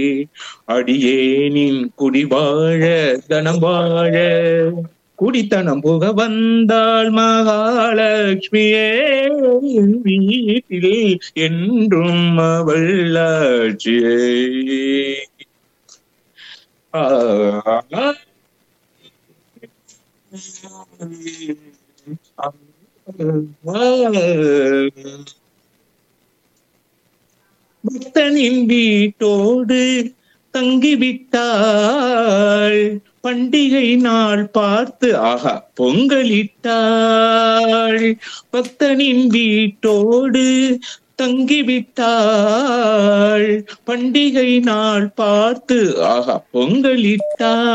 அடியேனின் குடிவாழ தனம் வாழ குடித்தனம் புக வந்தாள் மகாலட்சுமியே என் வீட்டில் என்றும் அவள் ஆட்சியே ஆ பக்தனின் வீட்டோடு தங்கிவிட்டாள் பண்டிகை நாள் பார்த்து ஆஹா பொங்கலிட்டாள் பக்தனின் வீட்டோடு தங்கிவிட்டாள் பண்டிகை நாள் பார்த்து ஆஹா பொங்கலிட்டாள்